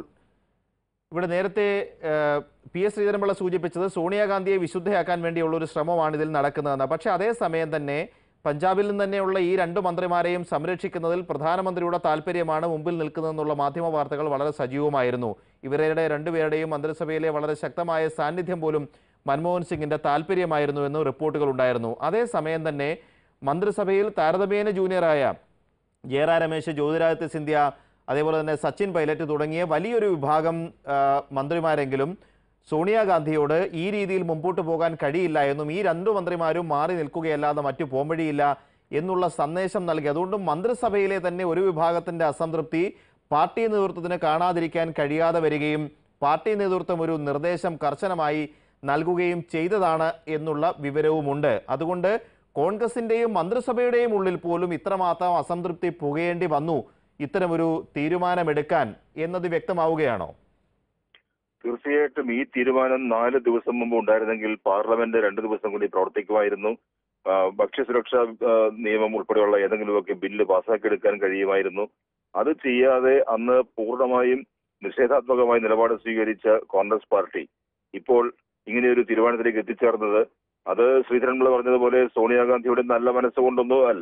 ഇവിടെ നേരത്തെ ഏഹ്, പി എസ് ശ്രീധരൻപിള്ള സൂചിപ്പിച്ചത് സോണിയാഗാന്ധിയെ വിശുദ്ധയാക്കാൻ വേണ്ടിയുള്ള ഒരു ശ്രമമാണ് ഇതിൽ നടക്കുന്നതെന്ന് പക്ഷേ അതേസമയം തന്നെ പഞ്ചാബിൽ നിന്ന് തന്നെയുള്ള ഈ രണ്ട് മന്ത്രിമാരെയും സംരക്ഷിക്കുന്നതിൽ പ്രധാനമന്ത്രിയുടെ താല്പര്യമാണ് മുമ്പിൽ നിൽക്കുന്നതെന്നുള്ള മാധ്യമ വാർത്തകൾ വളരെ സജീവമായിരുന്നു ഇവരുടെ രണ്ടുപേരുടെയും മന്ത്രിസഭയിലെ വളരെ ശക്തമായ സാന്നിധ്യം പോലും മൻമോഹൻ സിംഗിന്റെ താല്പര്യമായിരുന്നു എന്ന് റിപ്പോർട്ടുകൾ ഉണ്ടായിരുന്നു അതേസമയം തന്നെ മന്ത്രിസഭയിൽ താരതമ്യേന ജൂനിയറായ ജയറാ രമേശ് ജ്യോതിരാദിത്യ സിന്ധ്യ അതേപോലെ തന്നെ സച്ചിൻ പൈലറ്റ് തുടങ്ങിയ വലിയൊരു വിഭാഗം ആ, മന്ത്രിമാരെങ്കിലും സോണിയാഗാന്ധിയോട് ഈ രീതിയിൽ മുമ്പോട്ട് പോകാൻ കഴിയില്ല എന്നും ഈ രണ്ടു മന്ത്രിമാരും മാറി നിൽക്കുകയല്ലാതെ മറ്റു പോംവഴിയില്ല എന്നുള്ള സന്ദേശം നൽകി അതുകൊണ്ട് മന്ത്രിസഭയിലെ തന്നെ ഒരു വിഭാഗത്തിന്റെ അസംതൃപ്തി പാർട്ടി നേതൃത്വത്തിന് കാണാതിരിക്കാൻ കഴിയാതെ വരികയും പാർട്ടി നേതൃത്വം ഒരു നിർദ്ദേശം കർശനമായി നൽകുകയും ചെയ്തതാണ് എന്നുള്ള വിവരവുമുണ്ട് അതുകൊണ്ട് കോൺഗ്രസിന്റെയും മന്ത്രിസഭയുടെയും ഉള്ളിൽ പോലും ഇത്രമാത്രം അസംതൃപ്തി പുകയേണ്ടി വന്നു ഇത്തരമൊരു തീരുമാനമെടുക്കാൻ എന്നത് വ്യക്തമാവുകയാണോ തീർച്ചയായിട്ടും ഈ തീരുമാനം നാല് ദിവസം മുമ്പ് ഉണ്ടായിരുന്നെങ്കിൽ പാർലമെന്റ് രണ്ട് ദിവസം കൂടി പ്രവർത്തിക്കുമായിരുന്നു ആ, ഭക്ഷ്യസുരക്ഷാ ആ, നിയമം ഉൾപ്പെടെയുള്ള ഏതെങ്കിലുമൊക്കെ ബില്ല് പാസ്സാക്കിയെടുക്കാൻ കഴിയുമായിരുന്നു അത് ചെയ്യാതെ അന്ന് പൂർണ്ണമായും നിഷേധാത്മകമായ നിലപാട് സ്വീകരിച്ച കോൺഗ്രസ് പാർട്ടി ഇപ്പോൾ ഇങ്ങനെയൊരു തീരുമാനത്തിലേക്ക് എത്തിച്ചേർന്നത് അത് ശ്രീധരൻപിള്ള പറഞ്ഞതുപോലെ സോണിയാഗാന്ധിയുടെ നല്ല മനസ്സുകൊണ്ടൊന്നും അല്ല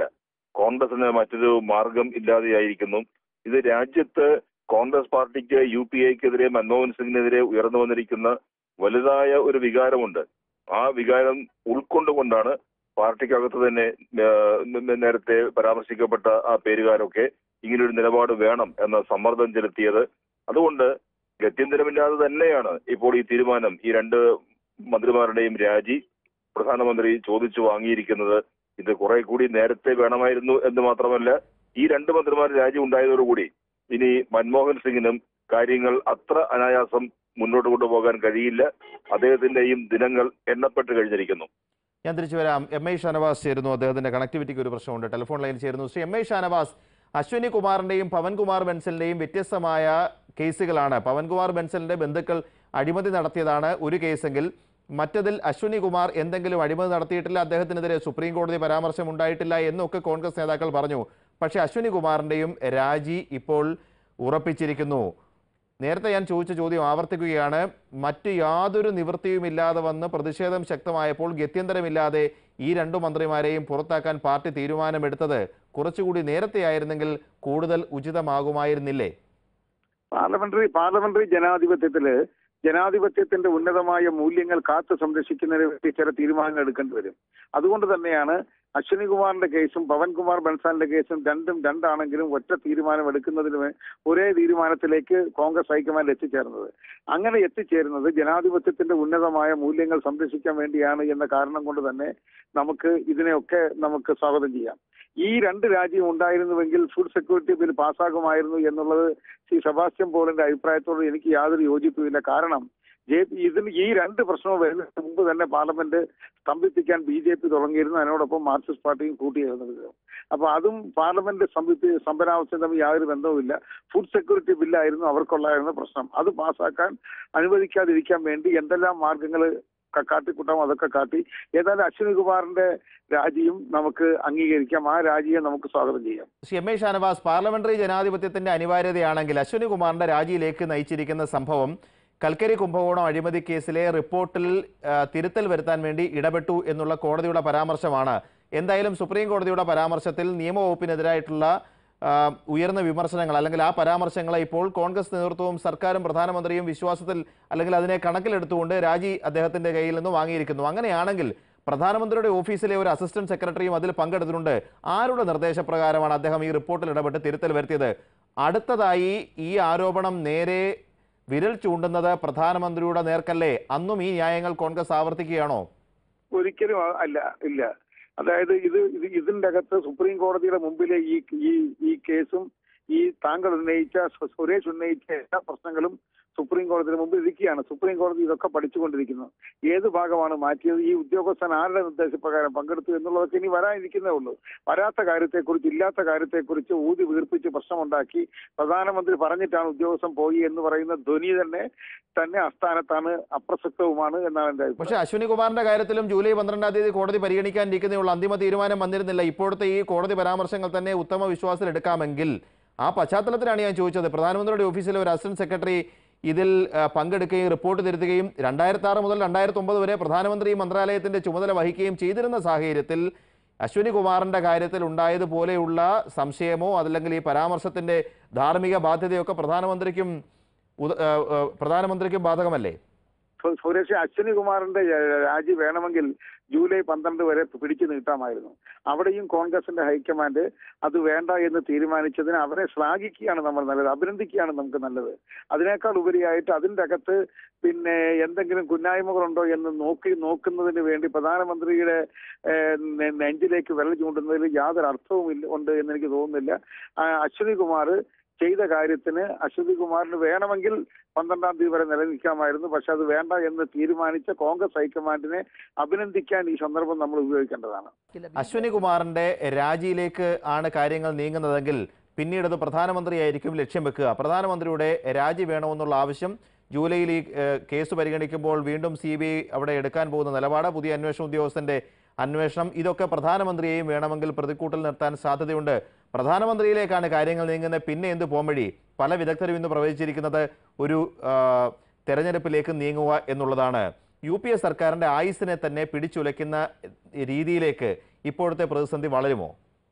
കോൺഗ്രസിന് മറ്റൊരു മാർഗം ഇല്ലാതെയായിരിക്കുന്നു ഇത് രാജ്യത്ത് കോൺഗ്രസ് പാർട്ടിക്ക് യു പി എക്കെതിരെ മൻമോഹൻ സിംഗിനെതിരെ ഉയർന്നു വന്നിരിക്കുന്ന വലുതായ ഒരു വികാരമുണ്ട് ആ വികാരം ഉൾക്കൊണ്ടുകൊണ്ടാണ് പാർട്ടിക്കകത്ത് തന്നെ ഏഹ്, നേരത്തെ പരാമർശിക്കപ്പെട്ട ആ പേരുകാരൊക്കെ ഇങ്ങനൊരു നിലപാട് വേണം എന്ന സമ്മർദ്ദം ചെലുത്തിയത് അതുകൊണ്ട് ഗത്യന്തരമില്ലാതെ തന്നെയാണ് ഇപ്പോൾ ഈ തീരുമാനം ഈ രണ്ട് മന്ത്രിമാരുടെയും രാജി പ്രധാനമന്ത്രി ചോദിച്ചു വാങ്ങിയിരിക്കുന്നത് ഇത് കുറെ കൂടി നേരത്തെ വേണമായിരുന്നു എന്ന് മാത്രമല്ല ഈ രണ്ട് മന്ത്രിമാർ രാജി ഉണ്ടായതോടുകൂടി ഇനി മൻമോഹൻ സിംഗിനും കാര്യങ്ങൾ അത്ര അനായാസം മുന്നോട്ട് കൊണ്ടുപോകാൻ കഴിയില്ല അദ്ദേഹത്തിന്റെയും ദിനങ്ങൾ എണ്ണപ്പെട്ട് കഴിഞ്ഞിരിക്കുന്നു ഞാൻ തിരിച്ചു വരാം എം ഐ ഷാനവാസ് ചേരുന്നു അദ്ദേഹത്തിന്റെ കണക്ടിവിറ്റിക്ക് ഒരു പ്രശ്നമുണ്ട് ടെലിഫോൺ ലൈനിൽ ചേരുന്നു ശ്രീ എം ഐ ഷാനവാസ് അശ്വിനി കുമാറിന്റെയും പവൻകുമാർ ബെൻസലിന്റെയും വ്യത്യസ്തമായ കേസുകളാണ് പവൻകുമാർ ബെൻസലിന്റെ ബന്ധുക്കൾ അഴിമതി നടത്തിയതാണ് ഒരു കേസെങ്കിൽ മറ്റതിൽ അശ്വിനി കുമാർ എന്തെങ്കിലും അഴിമതി നടത്തിയിട്ടില്ല അദ്ദേഹത്തിനെതിരെ സുപ്രീം കോടതി പരാമർശം ഉണ്ടായിട്ടില്ല എന്നൊക്കെ കോൺഗ്രസ് നേതാക്കൾ പറഞ്ഞു പക്ഷേ അശ്വിനി കുമാറിന്റെയും രാജി ഇപ്പോൾ ഉറപ്പിച്ചിരിക്കുന്നു നേരത്തെ ഞാൻ ചോദിച്ച ചോദ്യം ആവർത്തിക്കുകയാണ് മറ്റ് യാതൊരു നിവൃത്തിയുമില്ലാതെ വന്ന് പ്രതിഷേധം ശക്തമായപ്പോൾ ഗത്യന്തരമില്ലാതെ ഈ രണ്ടു മന്ത്രിമാരെയും പുറത്താക്കാൻ പാർട്ടി തീരുമാനമെടുത്തത് കുറച്ചുകൂടി നേരത്തെയായിരുന്നെങ്കിൽ കൂടുതൽ ഉചിതമാകുമായിരുന്നില്ലേ പാർലമെന്ററി പാർലമെന്ററി ജനാധിപത്യത്തില് ജനാധിപത്യത്തിന്റെ ഉന്നതമായ മൂല്യങ്ങൾ കാത്തു സംരക്ഷിക്കുന്നതിന് വേണ്ടി ചില തീരുമാനങ്ങൾ എടുക്കേണ്ടി വരും അതുകൊണ്ട് തന്നെയാണ് അശ്വിനി കുമാറിന്റെ കേസും പവൻകുമാർ ബൻസാലിന്റെ കേസും രണ്ടും രണ്ടാണെങ്കിലും ഒറ്റ തീരുമാനം എടുക്കുന്നതിന് വേ- ഒരേ തീരുമാനത്തിലേക്ക് കോൺഗ്രസ് ഹൈക്കമാൻഡ് എത്തിച്ചേർന്നത് അങ്ങനെ എത്തിച്ചേരുന്നത് ജനാധിപത്യത്തിന്റെ ഉന്നതമായ മൂല്യങ്ങൾ സംരക്ഷിക്കാൻ വേണ്ടിയാണ് എന്ന കാരണം കൊണ്ട് തന്നെ നമുക്ക് ഇതിനെയൊക്കെ നമുക്ക് സ്വാഗതം ചെയ്യാം ഈ രണ്ട് രാജ്യം ഉണ്ടായിരുന്നുവെങ്കിൽ ഫുഡ് സെക്യൂരിറ്റി ബിൽ പാസ്സാകുമായിരുന്നു എന്നുള്ളത് ശ്രീ സെബാസ്റ്റ്യൻ പോളിന്റെ അഭിപ്രായത്തോട് എനിക്ക് യാതൊരു യോജിപ്പുമില്ല കാരണം ജെ പി ഇതിന് ഈ രണ്ട് പ്രശ്നവും വരുന്നതിന് മുമ്പ് തന്നെ പാർലമെന്റ് സ്തംഭിപ്പിക്കാൻ ബി ജെ പി തുടങ്ങിയിരുന്നു അതിനോടൊപ്പം മാർക്സിസ്റ്റ് പാർട്ടിയും കൂട്ടിയിരുന്നത് അപ്പൊ അതും പാർലമെന്റ് സ്തംഭിപ്പി സ്തംഭനാവസ്ഥയും തമ്മിൽ യാതൊരു ബന്ധവുമില്ല ഫുഡ് സെക്യൂരിറ്റി ബില്ലായിരുന്നു അവർക്കുള്ളായിരുന്ന പ്രശ്നം അത് പാസ്സാക്കാൻ അനുവദിക്കാതിരിക്കാൻ വേണ്ടി എന്തെല്ലാം മാർഗങ്ങൾ കാട്ടിക്കൂട്ടാം അതൊക്കെ കാട്ടി ഏതായാലും അശ്വിനി കുമാറിന്റെ രാജിയും നമുക്ക് അംഗീകരിക്കാം ആ രാജിയെ നമുക്ക് സ്വാഗതം ചെയ്യാം Shri M A Shanavas parliamentary ജനാധിപത്യത്തിന്റെ അനിവാര്യതയാണെങ്കിൽ അശ്വിനി കുമാറിന്റെ രാജിയിലേക്ക് നയിച്ചിരിക്കുന്ന സംഭവം കൽക്കരി കുംഭകോണം അഴിമതി കേസിലെ റിപ്പോർട്ടിൽ ആ, തിരുത്തൽ വരുത്താൻ വേണ്ടി ഇടപെട്ടു എന്നുള്ള കോടതിയുടെ പരാമർശമാണ് എന്തായാലും സുപ്രീം കോടതിയുടെ പരാമർശത്തിൽ നിയമവകുപ്പിനെതിരായിട്ടുള്ള ആ, ഉയർന്ന വിമർശനങ്ങൾ അല്ലെങ്കിൽ ആ പരാമർശങ്ങളെ ഇപ്പോൾ കോൺഗ്രസ് നേതൃത്വവും സർക്കാരും പ്രധാനമന്ത്രിയും വിശ്വാസത്തിൽ അല്ലെങ്കിൽ അതിനെ കണക്കിലെടുത്തുകൊണ്ട് രാജി അദ്ദേഹത്തിന്റെ കയ്യിൽ നിന്ന് വാങ്ങിയിരിക്കുന്നു അങ്ങനെയാണെങ്കിൽ പ്രധാനമന്ത്രിയുടെ ഓഫീസിലെ ഒരു അസിസ്റ്റന്റ് സെക്രട്ടറിയും അതിൽ പങ്കെടുത്തിട്ടുണ്ട് ആരുടെ നിർദ്ദേശപ്രകാരമാണ് അദ്ദേഹം ഈ റിപ്പോർട്ടിൽ ഇടപെട്ട് തിരുത്തൽ വരുത്തിയത് അടുത്തതായി ഈ ആരോപണം നേരെ വിരൽ ചൂണ്ടുന്നത് പ്രധാനമന്ത്രിയുടെ നേർക്കല്ലേ അന്നും ഈ ന്യായങ്ങൾ കോൺഗ്രസ് ആവർത്തിക്കുകയാണോ ഒരിക്കലും ആ- അല്ല ഇല്ല അതായത് ഇത് ഇത് ഇതിന്റെ അകത്ത് സുപ്രീം കോടതിയുടെ മുമ്പിലെ ഈ ഈ ഈ കേസും ഈ താങ്കൾ ഉന്നയിച്ച സു- സുരേഷ് ഉന്നയിച്ച എല്ലാ പ്രശ്നങ്ങളും സുപ്രീം കോടതിയുടെ മുമ്പിൽ ഇരിക്കുകയാണ് സുപ്രീം കോടതി ഇതൊക്കെ പഠിച്ചുകൊണ്ടിരിക്കുന്നു ഏത് ഭാഗമാണ് മാറ്റിയത് ഈ ഉദ്യോഗസ്ഥൻ ആരുടെ നിർദ്ദേശപ്രകാരം പങ്കെടുത്തു എന്നുള്ളതൊക്കെ ഇനി വരാനിരിക്കുന്നേ ഉള്ളൂ വരാത്ത കാര്യത്തെക്കുറിച്ച് ഇല്ലാത്ത കാര്യത്തെക്കുറിച്ച് ഊതി വീർപ്പിച്ച് പ്രശ്നമുണ്ടാക്കി പ്രധാനമന്ത്രി പറഞ്ഞിട്ടാണ് ഉദ്യോഗസ്ഥൻ പോയി എന്ന് പറയുന്ന ധ്വനി തന്നെ തന്നെ അസ്ഥാനത്താണ് അപ്രസക്തവുമാണ് എന്നാണ് എന്റെ അഭിപ്രായം പക്ഷേ അശ്വിനി കുമാറിന്റെ കാര്യത്തിലും ജൂലൈ പന്ത്രണ്ടാം തീയതി കോടതി പരിഗണിക്കാനിരിക്കുന്നേയുള്ള അന്തിമ തീരുമാനം വന്നിരുന്നില്ല ഇപ്പോഴത്തെ ഈ കോടതി പരാമർശങ്ങൾ തന്നെ ഉത്തമ വിശ്വാസത്തിൽ എടുക്കാമെങ്കിൽ ആ പശ്ചാത്തലത്തിലാണ് ഞാൻ ചോദിച്ചത് പ്രധാനമന്ത്രിയുടെ ഓഫീസിലെ ഒരു അസിസ്റ്റന്റ് സെക്രട്ടറി ഇതിൽ ആ, പങ്കെടുക്കുകയും റിപ്പോർട്ട് തിരുത്തുകയും രണ്ടായിരത്തി ആറ് മുതൽ രണ്ടായിരത്തി ഒമ്പത് വരെ പ്രധാനമന്ത്രി മന്ത്രാലയത്തിന്റെ ചുമതല വഹിക്കുകയും ചെയ്തിരുന്ന സാഹചര്യത്തിൽ അശ്വിനി കുമാറിന്റെ കാര്യത്തിൽ ഉണ്ടായതുപോലെയുള്ള സംശയമോ അതല്ലെങ്കിൽ ഈ പരാമർശത്തിന്റെ ധാർമ്മിക ബാധ്യതയൊക്കെ പ്രധാനമന്ത്രിക്കും ഉദ- ആ, ആ, പ്രധാനമന്ത്രിക്കും ബാധകമല്ലേ സു- സുരേഷ് അശ്വിനി കുമാറിന്റെ ഏഹ്, രാജി വേണമെങ്കിൽ ജൂലൈ പന്ത്രണ്ട് വരെ പിടിച്ചു നീട്ടാമായിരുന്നു അവിടെയും കോൺഗ്രസിന്റെ ഹൈക്കമാൻഡ് അത് വേണ്ട എന്ന് തീരുമാനിച്ചതിന് അവരെ ശ്ലാഘിക്കുകയാണ് നമ്മൾ നല്ലത് അഭിനന്ദിക്കുകയാണ് നമുക്ക് നല്ലത് അതിനേക്കാൾ ഉപരിയായിട്ട് അതിന്റെ അകത്ത് പിന്നെ എന്തെങ്കിലും കുന്നായ്മകളുണ്ടോ എന്ന് നോക്കി നോക്കുന്നതിന് വേണ്ടി പ്രധാനമന്ത്രിയുടെ ഏഹ്, നെ- നെഞ്ചിലേക്ക് വിരൽ ചൂണ്ടുന്നതിൽ യാതൊരു അർത്ഥവും ഇല്ല ഉണ്ട് എന്ന് എനിക്ക് തോന്നുന്നില്ല ആ, അശ്വിനി കുമാർ ചെയ്ത കാര്യത്തിന് അശ്വതി കുമാറിന് വേണമെങ്കിൽ പന്ത്രണ്ടാം തീയതി വരെ നിലനിൽക്കാമായിരുന്നു പക്ഷെ അത് വേണ്ട എന്ന് തീരുമാനിച്ച കോൺഗ്രസ് ഹൈക്കമാൻഡിനെ അഭിനന്ദിക്കാൻ ഈ സന്ദർഭം നമ്മൾ ഉപയോഗിക്കേണ്ടതാണ് അശ്വിനി കുമാറിന്റെ രാജിയിലേക്ക് ആണ് കാര്യങ്ങൾ നീങ്ങുന്നതെങ്കിൽ പിന്നീട് അത് പ്രധാനമന്ത്രിയായിരിക്കും ലക്ഷ്യം വെക്കുക പ്രധാനമന്ത്രിയുടെ രാജി വേണമെന്നുള്ള ആവശ്യം ജൂലൈയിൽ ഈ ഏഹ്, കേസ് പരിഗണിക്കുമ്പോൾ വീണ്ടും സി ബി ഐ അവിടെ എടുക്കാൻ പോകുന്ന നിലപാട് പുതിയ അന്വേഷണ ഉദ്യോഗസ്ഥന്റെ അന്വേഷണം ഇതൊക്കെ പ്രധാനമന്ത്രിയെയും വേണമെങ്കിൽ പ്രതിക്കൂട്ടിൽ നിർത്താൻ സാധ്യതയുണ്ട് പ്രധാനമന്ത്രിയിലേക്കാണ് കാര്യങ്ങൾ നീങ്ങുന്നത് പിന്നെ എന്ത് പോംവഴി പല വിദഗ്ധരും ഇന്ന് പ്രവചിച്ചിരിക്കുന്നത് ഒരു ആ, തെരഞ്ഞെടുപ്പിലേക്ക് നീങ്ങുക എന്നുള്ളതാണ് യു പി എ സർക്കാരിന്റെ ആയുസിനെ തന്നെ പിടിച്ചുലയ്ക്കുന്ന രീതിയിലേക്ക് ഇപ്പോഴത്തെ പ്രതിസന്ധി വളരുമോ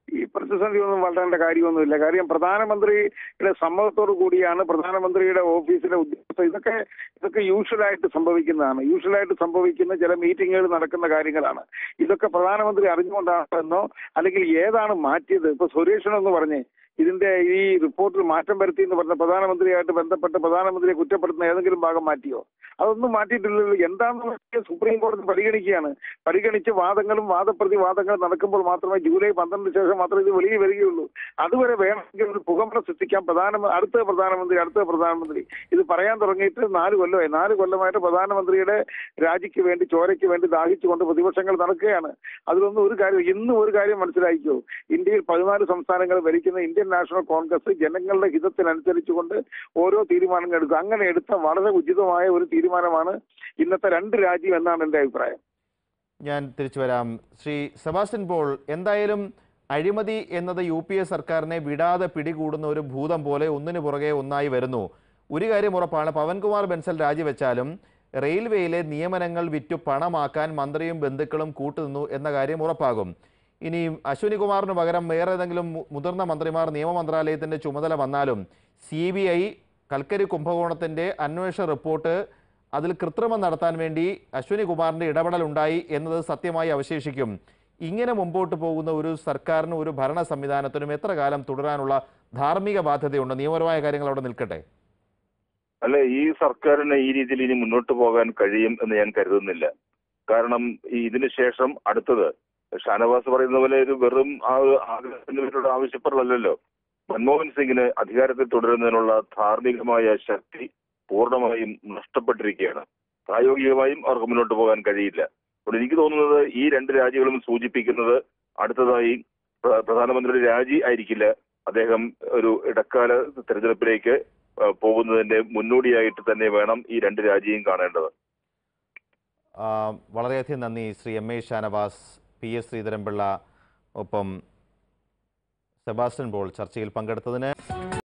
ഈ പ്രതിസന്ധി ഒന്നും വളരേണ്ട കാര്യമൊന്നുമില്ല കാര്യം പ്രധാനമന്ത്രിയുടെ സമ്മതത്തോടു കൂടിയാണ് പ്രധാനമന്ത്രിയുടെ ഓഫീസിലെ ഉദ്യോഗസ്ഥർ ഇതൊക്കെ ഇതൊക്കെ യൂഷ്വലായിട്ട് സംഭവിക്കുന്നതാണ് യൂഷ്വലായിട്ട് സംഭവിക്കുന്ന ചില മീറ്റിങ്ങുകൾ നടക്കുന്ന കാര്യങ്ങളാണ് ഇതൊക്കെ പ്രധാനമന്ത്രി അറിഞ്ഞുകൊണ്ടാണെന്നോ അല്ലെങ്കിൽ ഏതാണ് മാറ്റിയത് ഇപ്പൊ സുരേഷനെന്ന് പറഞ്ഞ് ഇതിന്റെ ഈ റിപ്പോർട്ടിൽ മാറ്റം വരുത്തി എന്ന് പറഞ്ഞ പ്രധാനമന്ത്രിയായിട്ട് ബന്ധപ്പെട്ട് പ്രധാനമന്ത്രിയെ കുറ്റപ്പെടുത്തുന്ന ഏതെങ്കിലും ഭാഗം മാറ്റിയോ അതൊന്നും മാറ്റിയിട്ടില്ലല്ലോ എന്താണെന്ന് സുപ്രീം കോടതി പരിഗണിക്കുകയാണ് പരിഗണിച്ച് വാദങ്ങളും വാദപ്രതിവാദങ്ങളും നടക്കുമ്പോൾ മാത്രമേ ജൂലൈ പന്ത്രണ്ടിന് ശേഷം മാത്രമേ ഇത് വെളിയിൽ വരികയുള്ളൂ അതുവരെ വേണമെങ്കിൽ ഒരു പുകമറ സൃഷ്ടിക്കാൻ പ്രധാന അടുത്ത പ്രധാനമന്ത്രി അടുത്ത പ്രധാനമന്ത്രി ഇത് പറയാൻ തുടങ്ങിയിട്ട് നാല് കൊല്ലമായി നാല് കൊല്ലമായിട്ട് പ്രധാനമന്ത്രിയുടെ രാജിക്ക് വേണ്ടി ചോരയ്ക്ക് വേണ്ടി ദാഹിച്ചുകൊണ്ട് പ്രതിപക്ഷങ്ങൾ നടക്കുകയാണ് അതിലൊന്നും ഒരു കാര്യം ഇന്നും ഒരു കാര്യം മനസ്സിലാക്കിയോ ഇന്ത്യയിൽ പതിനാല് സംസ്ഥാനങ്ങൾ ഭരിക്കുന്ന ഇന്ത്യൻ നാഷണൽ കോൺഗ്രസ് ജനങ്ങളുടെ ഹിതത്തിനനുസരിച്ചുകൊണ്ട് ഓരോ തീരുമാനങ്ങൾ എടുക്കും അങ്ങനെ എടുത്ത വളരെ ഉചിതമായ ഒരു തീരുമാനമാണ് ഇന്നത്തെ രണ്ട് രാജ്യം എന്നാണ് എന്റെ അഭിപ്രായം ഞാൻ തിരിച്ചു വരാം ശ്രീ സെബാസ്റ്റ്യൻ പോൾ എന്തായാലും അഴിമതി എന്നത് യു പി എ സർക്കാരിനെ വിടാതെ പിടികൂടുന്ന ഒരു ഭൂതം പോലെ ഒന്നിനു പുറകെ ഒന്നായി വരുന്നു ഒരു കാര്യം ഉറപ്പാണ് പവൻകുമാർ ബൻസൽ രാജിവെച്ചാലും റെയിൽവേയിലെ നിയമനങ്ങൾ വിറ്റു പണമാക്കാൻ മന്ത്രിയും ബന്ധുക്കളും കൂട്ടുനിന്നു എന്ന കാര്യം ഉറപ്പാകും ഇനി അശ്വിനി കുമാറിന് പകരം വേറെ ഏതെങ്കിലും മു- മുതിർന്ന മന്ത്രിമാർ നിയമ മന്ത്രാലയത്തിൻ്റെ ചുമതല വന്നാലും സി ബി ഐ കൽക്കരി കുംഭകോണത്തിൻ്റെ അന്വേഷണ റിപ്പോർട്ട് അതിൽ കൃത്രിമം നടത്താൻ വേണ്ടി അശ്വിനി കുമാറിൻ്റെ ഇടപെടൽ ഉണ്ടായി എന്നത് സത്യമായി അവശേഷിക്കും ഇങ്ങനെ മുമ്പോട്ട് പോകുന്ന ഒരു സർക്കാരിനും ഒരു ഭരണ സംവിധാനത്തിനും എത്ര കാലം തുടരാനുള്ള ധാർമ്മിക ബാധ്യതയുണ്ട് നിയമപരമായ കാര്യങ്ങൾ അവിടെ നിൽക്കട്ടെ അല്ല ഈ സർക്കാരിന് ഈ രീതിയിൽ ഇനി മുന്നോട്ട് പോകാൻ കഴിയും എന്ന് ഞാൻ കരുതുന്നില്ല കാരണം ഈ ഇതിന് ശേഷം അടുത്തത് ഷാനവാസ് പറയുന്ന പോലെ ഒരു വെറും ആ ആഗ്രഹത്തിന് വേണ്ടിയുള്ള ആവശ്യപ്പെടലല്ലോ മൻമോഹൻ സിംഗിന് അധികാരത്തിൽ തുടരുന്നതിനുള്ള ധാർമ്മികമായ ശക്തി പൂർണ്ണമായും നഷ്ടപ്പെട്ടിരിക്കുകയാണ് പ്രായോഗികമായും അവർക്ക് മുന്നോട്ട് പോകാൻ കഴിയില്ല അപ്പോൾ എനിക്ക് തോന്നുന്നത് ഈ രണ്ട് രാജ്യങ്ങളും സൂചിപ്പിക്കുന്നത് അടുത്തതായി പ്ര- പ്രധാനമന്ത്രിയുടെ രാജി ആയിരിക്കില്ല അദ്ദേഹം ഒരു ഇടക്കാല തെരഞ്ഞെടുപ്പിലേക്ക് ആ, പോകുന്നതിന്റെ മുന്നോടിയായിട്ട് തന്നെ വേണം ഈ രണ്ട് രാജ്യവും കാണേണ്ടത് ആ, വളരെയധികം നന്ദി Shri M A Shanavas P S Sreedharan Pillai ഒപ്പം സെബാസ്റ്റ്യൻ പോൾ ചർച്ചയിൽ പങ്കെടുത്തതിന്